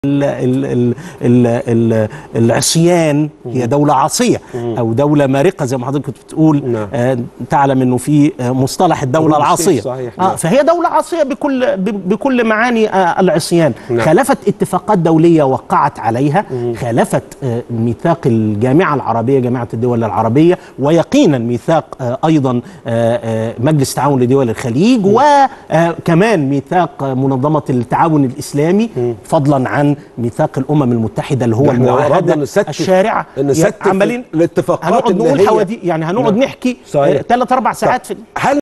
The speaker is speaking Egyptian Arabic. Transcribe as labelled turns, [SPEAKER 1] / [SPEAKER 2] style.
[SPEAKER 1] ال ال ال ال ال العصيان هي دولة عاصية أو دولة مارقة زي ما حضرتك كنت بتقول
[SPEAKER 2] نعم.
[SPEAKER 1] آه تعلم إنه في آه، مصطلح الدولة
[SPEAKER 2] روم
[SPEAKER 1] العاصية
[SPEAKER 2] ستيت صحيح،
[SPEAKER 1] آه
[SPEAKER 2] نعم.
[SPEAKER 1] فهي دولة عاصية بكل ب- بكل معاني آه العصيان
[SPEAKER 2] نعم.
[SPEAKER 1] خالفت اتفاقات دولية وقعت عليها خالفت آه ميثاق الجامعة العربية جامعة الدول العربية ويقينا ميثاق آه أيضا آه آه مجلس تعاون لدول الخليج وكمان ميثاق آه، منظمة التعاون الإسلامي فضلا عن ميثاق الأمم المتحدة اللي هو
[SPEAKER 2] نحن أردنا
[SPEAKER 1] المعاهدة
[SPEAKER 2] نستف-
[SPEAKER 1] الشارعة
[SPEAKER 2] نستف
[SPEAKER 1] عمالين
[SPEAKER 2] الاتفاقات
[SPEAKER 1] هنقعد
[SPEAKER 2] اللي
[SPEAKER 1] نقول
[SPEAKER 2] هي-
[SPEAKER 1] حواديت يعني هنقعد
[SPEAKER 2] نعم.
[SPEAKER 1] نحكي
[SPEAKER 2] صحيح.
[SPEAKER 1] ثلاث أربع ساعات في
[SPEAKER 2] هل